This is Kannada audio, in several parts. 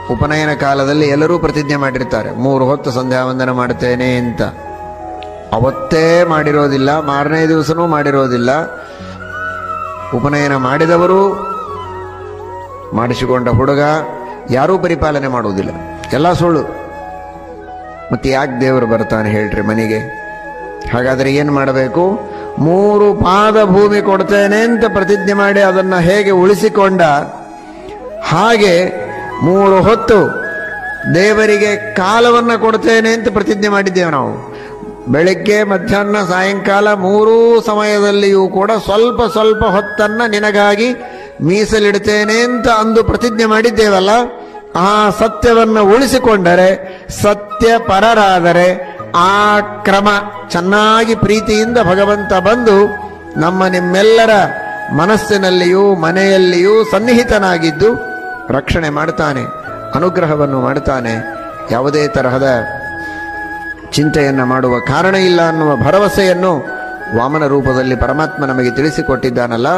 ಉಪನಯನ ಕಾಲದಲ್ಲಿ ಎಲ್ಲರೂ ಪ್ರತಿಜ್ಞೆ ಮಾಡಿರ್ತಾರೆ ಮೂರು ಹೊತ್ತು ಸಂಧ್ಯಾ ವಂದನ ಮಾಡ್ತೇನೆ ಅಂತ ಅವತ್ತೇ ಮಾಡಿರೋದಿಲ್ಲ ಮಾರನೇ ದಿವಸನೂ ಮಾಡಿರೋದಿಲ್ಲ ಉಪನಯನ ಮಾಡಿದವರು ಮಾಡಿಸಿಕೊಂಡ ಹುಡುಗ ಯಾರೂ ಪರಿಪಾಲನೆ ಮಾಡುವುದಿಲ್ಲ ಎಲ್ಲ ಸುಳ್ಳು ಮತ್ತೆ ಯಾಕೆ ದೇವರು ಬರ್ತಾನೆ ಹೇಳ್ರಿ ಮನೆಗೆ ಹಾಗಾದ್ರೆ ಏನು ಮಾಡಬೇಕು ಮೂರು ಪಾದ ಭೂಮಿ ಕೊಡ್ತೇನೆ ಅಂತ ಪ್ರತಿಜ್ಞೆ ಮಾಡಿ ಅದನ್ನು ಹೇಗೆ ಉಳಿಸಿಕೊಂಡ ಹಾಗೆ ಮೂರು ಹೊತ್ತು ದೇವರಿಗೆ ಕಾಲವನ್ನು ಕೊಡ್ತೇನೆ ಅಂತ ಪ್ರತಿಜ್ಞೆ ಮಾಡಿದ್ದೇವೆ ನಾವು ಬೆಳಗ್ಗೆ ಮಧ್ಯಾಹ್ನ ಸಾಯಂಕಾಲ ಮೂರೂ ಸಮಯದಲ್ಲಿಯೂ ಕೂಡ ಸ್ವಲ್ಪ ಸ್ವಲ್ಪ ಹೊತ್ತನ್ನ ನಿನಗಾಗಿ ಮೀಸಲಿಡ್ತೇನೆ ಅಂತ ಅಂದು ಪ್ರತಿಜ್ಞೆ ಮಾಡಿದ್ದೇವಲ್ಲ ಆ ಸತ್ಯವನ್ನು ಉಳಿಸಿಕೊಂಡರೆ ಸತ್ಯ ಪರರಾದರೆ ಆ ಕ್ರಮ ಚೆನ್ನಾಗಿ ಪ್ರೀತಿಯಿಂದ ಭಗವಂತ ಬಂದು ನಮ್ಮ ನಿಮ್ಮೆಲ್ಲರ ಮನಸ್ಸಿನಲ್ಲಿಯೂ ಮನೆಯಲ್ಲಿಯೂ ಸನ್ನಿಹಿತನಾಗಿದ್ದು ರಕ್ಷಣೆ ಮಾಡ್ತಾನೆ ಅನುಗ್ರಹವನ್ನು ಮಾಡ್ತಾನೆ ಯಾವುದೇ ತರಹದ ಚಿಂತೆಯನ್ನು ಮಾಡುವ ಕಾರಣ ಇಲ್ಲ ಅನ್ನುವ ಭರವಸೆಯನ್ನು ವಾಮನ ರೂಪದಲ್ಲಿ ಪರಮಾತ್ಮ ನಮಗೆ ತಿಳಿಸಿಕೊಟ್ಟಿದ್ದಾನಲ್ಲ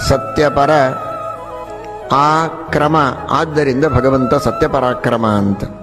ಸತ್ಯಪರ ಆ ಕ್ರಮ ಆದ್ದರಿಂದ ಭಗವಂತ ಸತ್ಯಪರಾಕ್ರಮ ಅಂತ